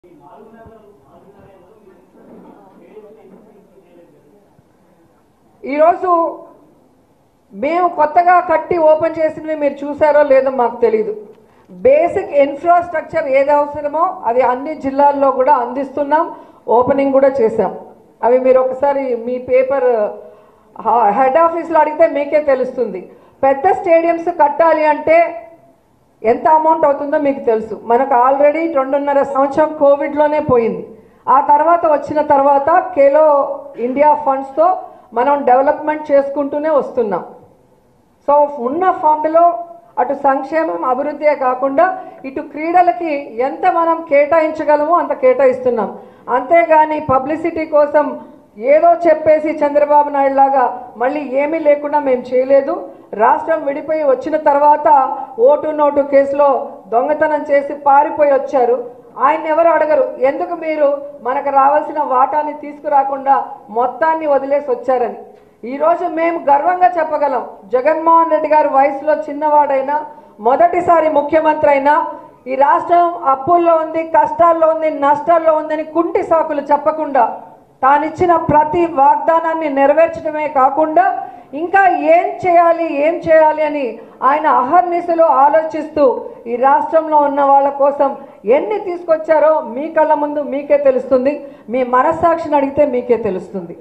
ఈరోజు మేము కొత్తగా కట్టి ఓపెన్ చేసినవి మీరు చూసారో లేదో మాకు తెలియదు బేసిక్ ఇన్ఫ్రాస్ట్రక్చర్ ఏది అవసరమో అది అన్ని జిల్లాల్లో కూడా అందిస్తున్నాం ఓపెనింగ్ కూడా చేశాం అవి మీరు ఒకసారి మీ పేపర్ హెడ్ ఆఫీస్లో అడిగితే మీకే తెలుస్తుంది పెద్ద స్టేడియంస్ కట్టాలి అంటే ఎంత అమౌంట్ అవుతుందో మీకు తెలుసు మనకు ఆల్రెడీ రెండున్నర సంవత్సరం కోవిడ్లోనే పోయింది ఆ తర్వాత వచ్చిన తర్వాత కేలో ఇండియా ఫండ్స్తో మనం డెవలప్మెంట్ చేసుకుంటూనే వస్తున్నాం సో ఉన్న ఫండ్లో అటు సంక్షేమం అభివృద్ధియే కాకుండా ఇటు క్రీడలకి ఎంత మనం కేటాయించగలమో అంత కేటాయిస్తున్నాం అంతేగాని పబ్లిసిటీ కోసం ఏదో చెప్పేసి చంద్రబాబు నాయుడు లాగా మళ్ళీ ఏమీ లేకుండా మేము చేయలేదు రాష్ట్రం విడిపోయి వచ్చిన తర్వాత ఓటు నోటు కేసులో దొంగతనం చేసి పారిపోయి వచ్చారు ఆయన ఎవరు అడగరు ఎందుకు మీరు మనకు రావాల్సిన వాటాని తీసుకురాకుండా మొత్తాన్ని వదిలేసి వచ్చారని ఈరోజు మేము గర్వంగా చెప్పగలం జగన్మోహన్ రెడ్డి గారు వయసులో చిన్నవాడైనా మొదటిసారి ముఖ్యమంత్రి అయినా ఈ రాష్ట్రం అప్పుల్లో ఉంది కష్టాల్లో ఉంది నష్టాల్లో ఉందని కుంటి సాకులు చెప్పకుండా తానిచ్చిన ప్రతి వాగ్దానాన్ని నెరవేర్చడమే కాకుండా ఇంకా ఏం చేయాలి ఏం చేయాలి అని ఆయన అహర్నిశలు ఆలోచిస్తూ ఈ రాష్ట్రంలో ఉన్న వాళ్ళ కోసం ఎన్ని తీసుకొచ్చారో మీ కళ్ళ ముందు మీకే తెలుస్తుంది మీ మనస్సాక్షిని అడిగితే మీకే తెలుస్తుంది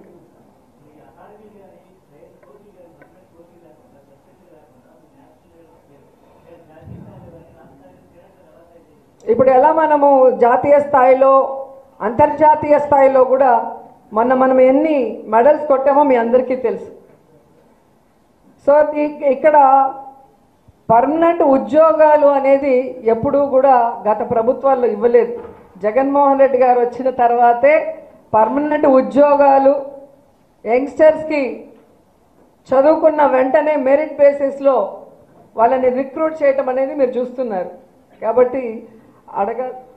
ఇప్పుడు ఎలా మనము జాతీయ స్థాయిలో అంతర్జాతీయ స్థాయిలో కూడా మొన్న మనం ఎన్ని మెడల్స్ కొట్టామో మీ అందరికీ తెలుసు సో ఇ- ఇక్కడ పర్మనెంట్ ఉద్యోగాలు అనేది ఎప్పుడూ కూడా గత ప్రభుత్వాల్లో ఇవ్వలేదు జగన్మోహన్ రెడ్డి గారు వచ్చిన తర్వాతే పర్మనెంట్ ఉద్యోగాలు యంగ్స్టర్స్కి చదువుకున్న వెంటనే మెరిట్ బేసిస్లో వాళ్ళని రిక్రూట్ చేయటం అనేది మీరు చూస్తున్నారు కాబట్టి అడగ